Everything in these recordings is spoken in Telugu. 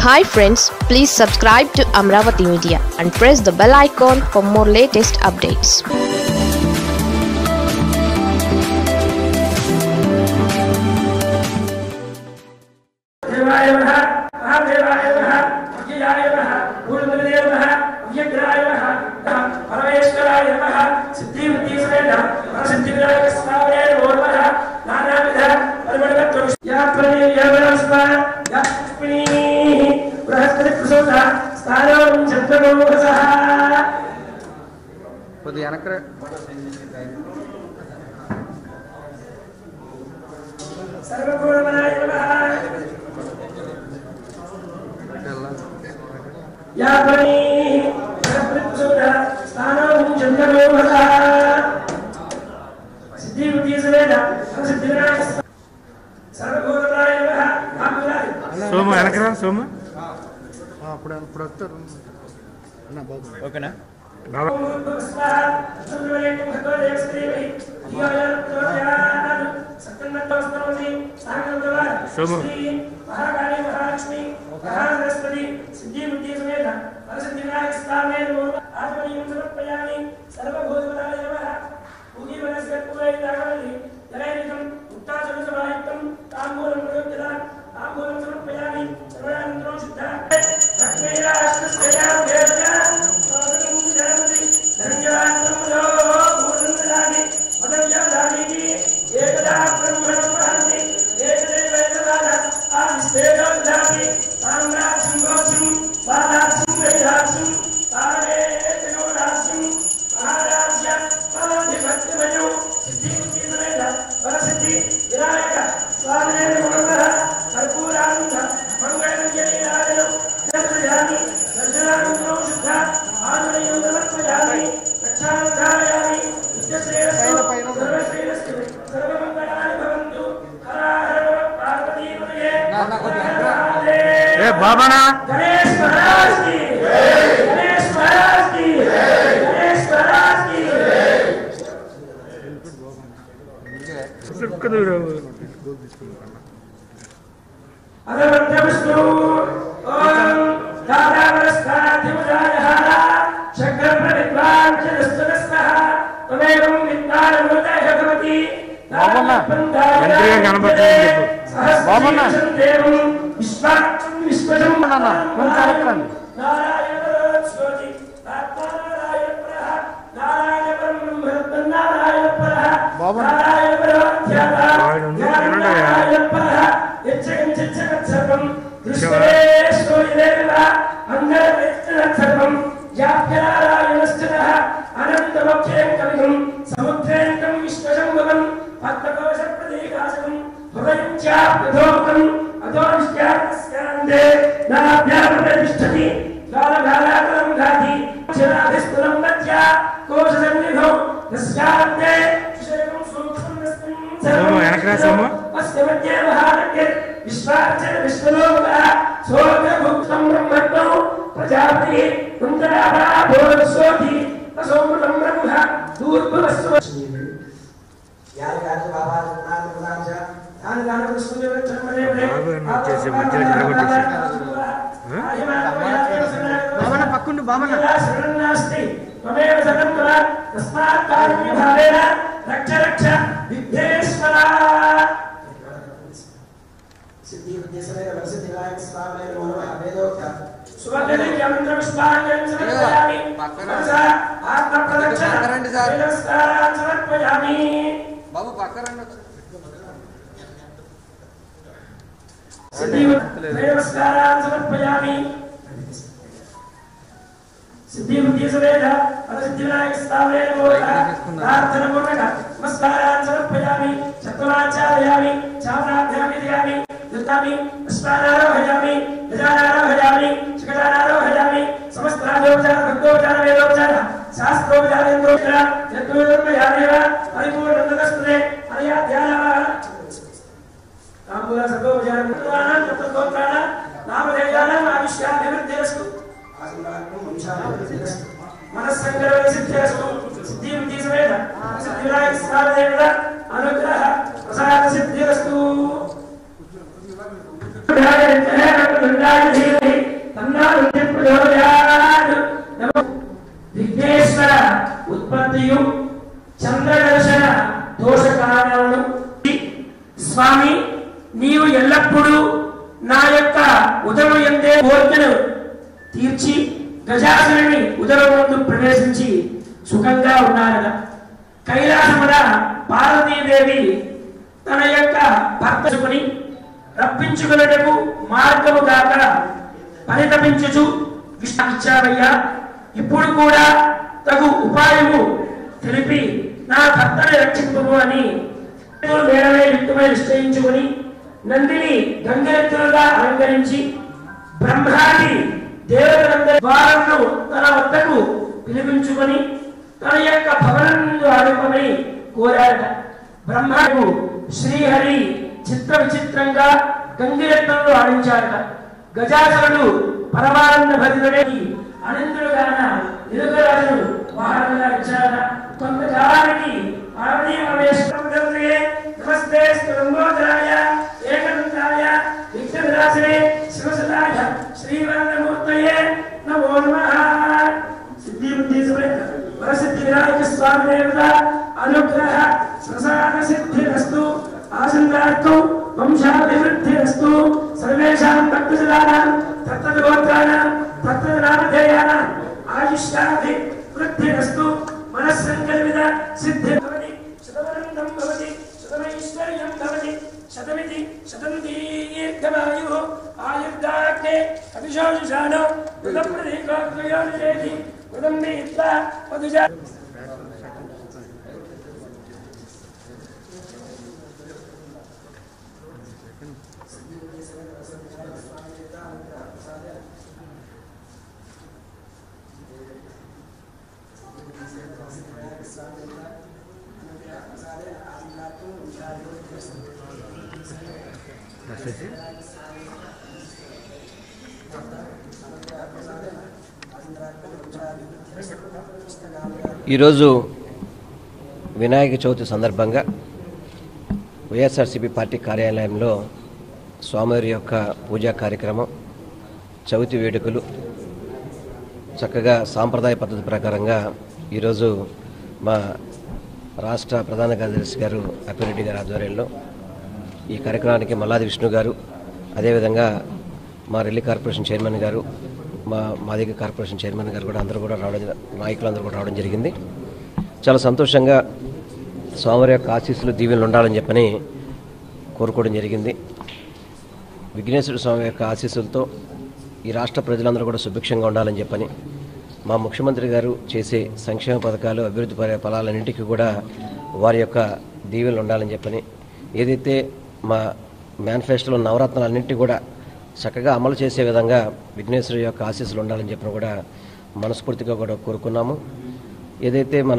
Hi friends please subscribe to Amaravati media and press the bell icon for more latest updates దేవాయ నమః మహాదేవాయ నమః అవ్యయాయ నమః పూర్ణమదే నమః అవ్యగ్రాయ నమః పరమేశ్వరాయ నమః సిద్ధిబుద్ధి సమేత పరసిద్ధి వినాయక స్వామినే నమో నమః నానావిధ పరిమళవత్తు యా ప్రణి యా వనస్మ యా పుష్పిణీ బృహస్పతి ప్రసూత స్థానం చంద్రమోహసః కొద్దిగా వెనక్కి సర్వగుణమనాయ నమః యా ప్రణి బృహస్పతి ప్రసూత స్థానం చంద్రమోహసః సిద్ధి బుద్ధి సమేత పరసిద్ధి వినాయక స్వామి సర్వభూతమనాయ నమః మహాబలాయ సోమ వెనకరా సోమ అప్పుడు అప్పుడు వస్తారు అన్న బాబు ఓకేనా సోము మహాకాళి మహాలక్ష్మి మహాసరస్వతి సిద్ధి బుద్ధి సమేత వరసిద్ధి వినాయక స్వామి ఆత్మనీయం సమర్పయామి సర్వభూతమనాయ నమః పూజీ వనస్య పూజై తాగవల్లి జలైనికం ఉత్తాచల సమాయుక్తం తాంబూలం ప్రయోక్యత తాంబూలం సమర్పయామి సర్వయానంతరం సిద్ధ లక్ష్మీరాష్ట్రస్యయాం దేవతా స్వాగతం జనమతి ధన్యవాదములో పూర్ణందదాని పదవ్యాదానికి ఏకదా బ్రహ్మణం వహంతి ఏకదేవైకదాన ఆదిశేషోదాపి సామ్రాజ్యం గోత్రం వాదాస్యం వేదాస్యం తారే జగోరాజ్యం మహారాజ్య పరాధిపత్యమయం సిద్ధి బుద్ధి సమేత వరసిద్ధి వినాయక స్వామినే నమః కర్పూరానంద మంగళంజలిరాజనం దర్శయామి దర్శనానంతరం శుద్ధ ఆనందయం సమర్పయామి రక్షాం ధారయామి నిత్యశ్రేయస్సు సర్వశ్రేయస్సు సర్వమంగళాని భవంతు హర హర పార్వతీపతయే ఏ బాబానా గణేష్ మహారాజ్ కి గణేష్ మహారాజ్ కి గణేష్ మహారాజ్ కి సుక్క దూరం అదవర్ధవిష్ణు ఓం దాదావరస్థాధిముదాయః చక్రప్రవిద్వాంచనస్తనస్తః త్వమేవం విద్వానమృతయ భవతి బాబన్న, మంత్రి గారు కనపడుతున్నారని చెప్పు. బాబన్న. విశ్వజం కొంచెం అడగండి. నారాయణ స్వతి ఆత్మానారాయణ పరః నారాయణ పరం బ్రహ్మ నారాయణ పరః బాబన్న. నారాయణ పరమాధ్యాత వాడు ఉంది, తినడా? నారాయణ పరః యచ్చకం చిచ్చకం సర్వం దృష్టేశ్వరిదేవ మంగళమిత్రసర్వం యాప్యనారాయణశ్చనః అనంతమక్షయం కవిగం సముద్రేంకం విశ్వశంభవం పద్మకోశప్రదీకాశకం హృదయం చాప్యధోముఖం అధోనిష్ట్యాస్కాందే నాభ్యామతిష్టతి గాలగాలాకలం ఘాతి అక్షరాధిస్థులం మధ్య కోశసన్నిధౌ తస్యాంతే విషయం సూక్ష్మం సోము, వెనకరా సోము. అస్య మధ్యే మహానగ్యర్ విశ్వార్చన విశ్వలోక సోగ్రభుక్తం బ్రహ్మణో ప్రజాపతి కుంతరాభోధస్వతి అసోమృతం బ్రహ్మ దూర్భవస్వ బాబు నువ్వు చేసే మధ్యలో నిలబెట్టేసి. బాబన్న పక్కుండు బాబన్న శరణాస్తి త్వమేవ సకం త్వ తస్మాత్ కారుణ్య భావేన రక్ష రక్ష విఘ్నేశ్వర సిద్ధి ఉద్దేశమైన వరసిద్ధి వినాయక స్వామి నమో నమః వేదోక్త సువర్ణదేవి అమంత్ర పుష్పాంజలి సమర్పయామి పక్కన. మనసా ఆత్మ ప్రదక్షిణ పక్కనండి సార్. నమస్కారాన్ని సమర్పయామి బాబు పక్క రండి ఒకసారి. సిద్ధి నమస్కారాన్ని సమర్పయామి సిద్ధి బుద్ధి సమేత పరసిద్ధి వినాయక స్వామి నమో నమః ప్రార్థన పూర్వక నమస్కారాన్ని సమర్పయామి చక్రమాచారయామి చామరాభ్యామి దియామి దుర్గామి పుష్పానారోహయామి గజానారోహయామి శిఖరానారోహయామి సమస్తాదోపచార భక్తోపచార వేదోపచార శాస్త్రోపచారేంద్రోపచార చతుర్వేదోపచారేవ పరిపూర్ణందస్తు అనయా ధ్యానః తాంబూల సర్వోపచారం కృతవానాం తత్వగోత్రాణం నామధేయానాం ఆవిష్యాభివృద్ధిరస్తు ఆసందాత్మం వంశాభివృద్ధిరస్తు మనస్సంకరణ సిద్ధిరస్తు సిద్ధి బుద్ధి సమేత సిద్ధి వినాయక స్వామి దేవత అనుగ్రహ ప్రసాద సిద్ధిరస్తు ధీమహి విఘ్నేశ్వర ఉత్పత్తియు చంద్రదర్శన దోష కారణములు స్వామి నీవు ఎల్లప్పుడూ నా యొక్క ఉదయం ఎందే కోరికను తీర్చి గజాసురుని ఉదరం ముందు ప్రవేశించి సుఖంగా ఉన్నారట కైలాసమున పార్వతీదేవి తన యొక్క భర్తసుకుని రప్పించుకున్నటకు మార్గము కాక పరితపించుచు విష్ణించావయ్యా ఇప్పుడు కూడా తగు ఉపాయము తెలిపి నా భర్తని రక్షింపము అని వేడమే యుక్తమై నిశ్చయించుకుని నందిని గంగెత్తులుగా అలంకరించి బ్రహ్మాది దేవతలందరి ద్వారంను తన వద్దకు పిలిపించుకొని తన యొక్క భవనంలో ఆడుకోమని కోరాడట బ్రహ్మకు శ్రీహరి చిత్ర విచిత్రంగా గంగిరత్నంలో ఆడించాడట గజాసురుడు పరమానంద భరితుడే అనంతుడుగాన నిరుగరాజును వాహనంగా ఇచ్చాడట కొంతకాలానికి పార్వతీ పరమేశ్వరం నమస్తే స్థలంబోధరాయ ఏకదంతాయ విఘ్నవిలాసనే శివసదాయ శ్రీవరదమూర్తయే నమో నమః సిద్ధి బుద్ధి సమేత వరసిద్ధి వినాయక స్వామి దేవత అనుగ్రహ ప్రసాద సిద్ధిరస్తు ఆసందార్థం వంశాభివృద్ధిరస్తు సర్వేషాం భక్తజనానాం తత్తద్గోత్రాణాం తత్తద్నామధేయానాం ఆయుష్యాభి వృద్ధిరస్తు మనస్సంకల్పిత సిద్ధిర్భవతి శతవనందం భవతి శతమైశ్వర్యం భవతి శతమితి శతం దీర్ఘమాయుః ఆయుర్దాగ్నే అభిశోషాణో మృతప్రదీకోద్వయోనిషేధి మృతం మీత్వా మధుజా ఈరోజు వినాయక చవితి సందర్భంగా వైఎస్ఆర్సీపీ పార్టీ కార్యాలయంలో స్వామివారి యొక్క పూజా కార్యక్రమం చవితి వేడుకలు చక్కగా సాంప్రదాయ పద్ధతి ప్రకారంగా ఈరోజు మా రాష్ట్ర ప్రధాన కార్యదర్శి గారు అప్పిరెడ్డి గారి ఆధ్వర్యంలో ఈ కార్యక్రమానికి మల్లాది విష్ణు గారు అదేవిధంగా మా రెల్లి కార్పొరేషన్ చైర్మన్ గారు మా మాదిగ కార్పొరేషన్ చైర్మన్ గారు కూడా అందరూ కూడా రావడం నాయకులందరూ కూడా రావడం జరిగింది చాలా సంతోషంగా స్వామివారి యొక్క ఆశీస్సులు దీవెనలు ఉండాలని చెప్పని కోరుకోవడం జరిగింది విఘ్నేశ్వర స్వామి యొక్క ఆశీస్సులతో ఈ రాష్ట్ర ప్రజలందరూ కూడా సుభిక్షంగా ఉండాలని చెప్పని మా ముఖ్యమంత్రి గారు చేసే సంక్షేమ పథకాలు అభివృద్ధి పర ఫలాలన్నింటికీ కూడా వారి యొక్క దీవెనలు ఉండాలని చెప్పని ఏదైతే మా మేనిఫెస్టోలో నవరత్నాలన్నింటినీ కూడా చక్కగా అమలు చేసే విధంగా విఘ్నేశ్వరు యొక్క ఆశీస్సులు ఉండాలని చెప్పిన కూడా మనస్ఫూర్తిగా కూడా కోరుకున్నాము ఏదైతే మన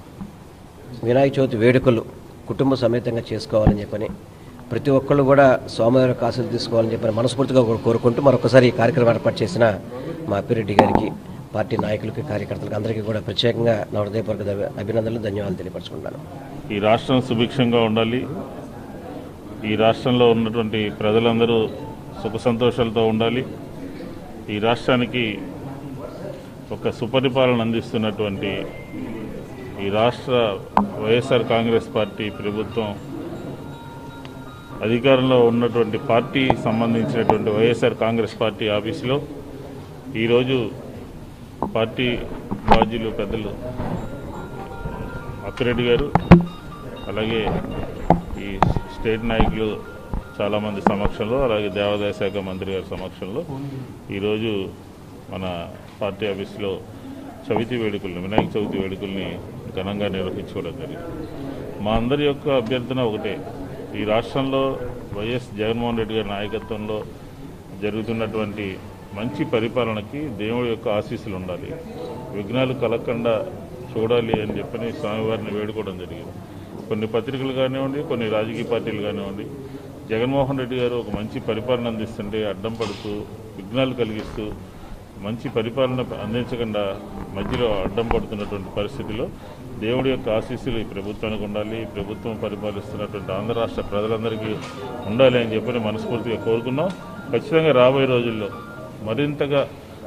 వినాయక చవితి వేడుకలు కుటుంబ సమేతంగా చేసుకోవాలని చెప్పని ప్రతి ఒక్కళ్ళు కూడా స్వామివారి యొక్క ఆశలు తీసుకోవాలని చెప్పని మనస్ఫూర్తిగా కూడా కోరుకుంటూ మరొకసారి ఈ కార్యక్రమం ఏర్పాటు చేసిన మా అప్పిరెడ్డి గారికి పార్టీ నాయకులకి కార్యకర్తలకు అందరికీ కూడా ప్రత్యేకంగా నా హృదయపూర్వక అభినందనలు ధన్యవాదాలు తెలియపరచుకుంటాను ఈ రాష్ట్రం సుభిక్షంగా ఉండాలి ఈ రాష్ట్రంలో ఉన్నటువంటి ప్రజలందరూ సుఖ సంతోషాలతో ఉండాలి ఈ రాష్ట్రానికి ఒక సుపరిపాలన అందిస్తున్నటువంటి ఈ రాష్ట్ర వైఎస్ఆర్ కాంగ్రెస్ పార్టీ ప్రభుత్వం అధికారంలో ఉన్నటువంటి పార్టీ సంబంధించినటువంటి వైఎస్ఆర్ కాంగ్రెస్ పార్టీ ఆఫీసులో ఈరోజు పార్టీ బాధ్యులు పెద్దలు అక్కిరెడ్డి గారు అలాగే ఈ స్టేట్ నాయకులు చాలామంది సమక్షంలో అలాగే దేవాదాయ శాఖ మంత్రి గారి సమక్షంలో ఈరోజు మన పార్టీ ఆఫీస్లో చవితి వేడుకల్ని వినాయక చవితి వేడుకల్ని ఘనంగా నిర్వహించుకోవడం జరిగింది మా అందరి యొక్క అభ్యర్థన ఒకటే ఈ రాష్ట్రంలో వైఎస్ జగన్మోహన్ రెడ్డి గారి నాయకత్వంలో జరుగుతున్నటువంటి మంచి పరిపాలనకి దేవుడి యొక్క ఆశీస్సులు ఉండాలి విఘ్నాలు కలగకుండా చూడాలి అని చెప్పని స్వామివారిని వేడుకోవడం జరిగింది కొన్ని పత్రికలు కానివ్వండి కొన్ని రాజకీయ పార్టీలు కానివ్వండి జగన్మోహన్ రెడ్డి గారు ఒక మంచి పరిపాలన అందిస్తుంటే అడ్డం పడుతూ విఘ్నాలు కలిగిస్తూ మంచి పరిపాలన అందించకుండా మధ్యలో అడ్డం పడుతున్నటువంటి పరిస్థితిలో దేవుడి యొక్క ఆశీస్సులు ఈ ప్రభుత్వానికి ఉండాలి ఈ ప్రభుత్వం పరిపాలిస్తున్నటువంటి ఆంధ్ర రాష్ట్ర ప్రజలందరికీ ఉండాలి అని చెప్పని మనస్ఫూర్తిగా కోరుకున్నాం ఖచ్చితంగా రాబోయే రోజుల్లో మరింతగా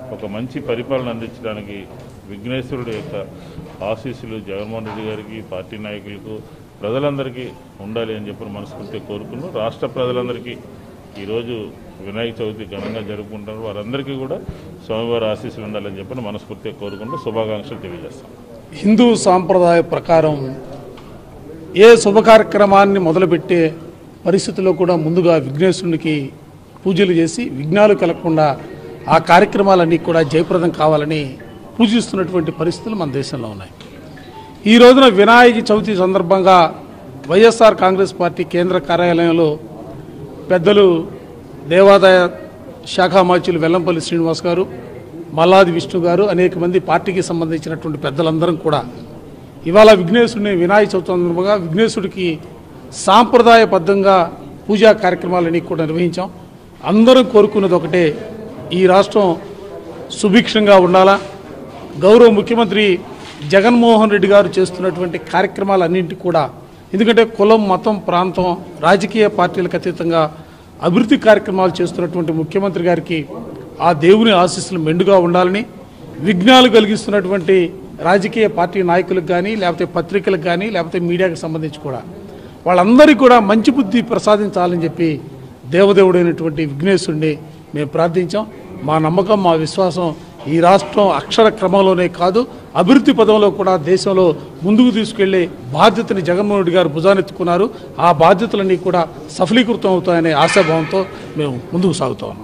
ఒక మంచి పరిపాలన అందించడానికి విఘ్నేశ్వరుడు యొక్క ఆశీస్సులు జగన్మోహన్ రెడ్డి గారికి పార్టీ నాయకులకు ప్రజలందరికీ ఉండాలి అని చెప్పి మనస్ఫూర్తిగా కోరుకున్నాం రాష్ట్ర ప్రజలందరికీ ఈరోజు వినాయక చవితి ఘనంగా జరుపుకుంటున్నారు వారందరికీ కూడా స్వామివారి ఆశీస్సులు ఉండాలని చెప్పి మనస్ఫూర్తిగా కోరుకుంటూ శుభాకాంక్షలు తెలియజేస్తాం హిందూ సాంప్రదాయ ప్రకారం ఏ శుభ కార్యక్రమాన్ని మొదలుపెట్టే పరిస్థితుల్లో కూడా ముందుగా విఘ్నేశ్వరునికి పూజలు చేసి విఘ్నాలు కలగకుండా ఆ కార్యక్రమాలన్నీ కూడా జయప్రదం కావాలని పూజిస్తున్నటువంటి పరిస్థితులు మన దేశంలో ఉన్నాయి ఈ రోజున వినాయక చవితి సందర్భంగా వైఎస్ఆర్ కాంగ్రెస్ పార్టీ కేంద్ర కార్యాలయంలో పెద్దలు దేవాదాయ శాఖ మార్చులు వెల్లంపల్లి శ్రీనివాస్ గారు మల్లాది విష్ణు గారు అనేక మంది పార్టీకి సంబంధించినటువంటి పెద్దలందరం కూడా ఇవాళ విఘ్నేశ్వరుని వినాయక చవితి సందర్భంగా విఘ్నేశ్వరుడికి సాంప్రదాయబద్ధంగా పూజా కార్యక్రమాలన్నీ కూడా నిర్వహించాం అందరం కోరుకున్నది ఒకటే ఈ రాష్ట్రం సుభిక్షంగా ఉండాలా గౌరవ ముఖ్యమంత్రి జగన్మోహన్ రెడ్డి గారు చేస్తున్నటువంటి కార్యక్రమాలన్నింటి కూడా ఎందుకంటే కులం మతం ప్రాంతం రాజకీయ పార్టీలకు అతీతంగా అభివృద్ధి కార్యక్రమాలు చేస్తున్నటువంటి ముఖ్యమంత్రి గారికి ఆ దేవుని ఆశీస్సులు మెండుగా ఉండాలని విఘ్నాలు కలిగిస్తున్నటువంటి రాజకీయ పార్టీ నాయకులకు కానీ లేకపోతే పత్రికలకు కానీ లేకపోతే మీడియాకి సంబంధించి కూడా వాళ్ళందరికీ కూడా మంచి బుద్ధి ప్రసాదించాలని చెప్పి దేవదేవుడైనటువంటి విఘ్నేశ్వరుడిని మేము ప్రార్థించాం మా నమ్మకం మా విశ్వాసం ఈ రాష్ట్రం అక్షర క్రమంలోనే కాదు అభివృద్ధి పదంలో కూడా దేశంలో ముందుకు తీసుకెళ్లే బాధ్యతని జగన్మోహన్ రెడ్డి గారు భుజానెత్తుకున్నారు ఆ బాధ్యతలన్నీ కూడా సఫలీకృతం అవుతాయనే ఆశాభావంతో మేము ముందుకు సాగుతా ఉన్నాం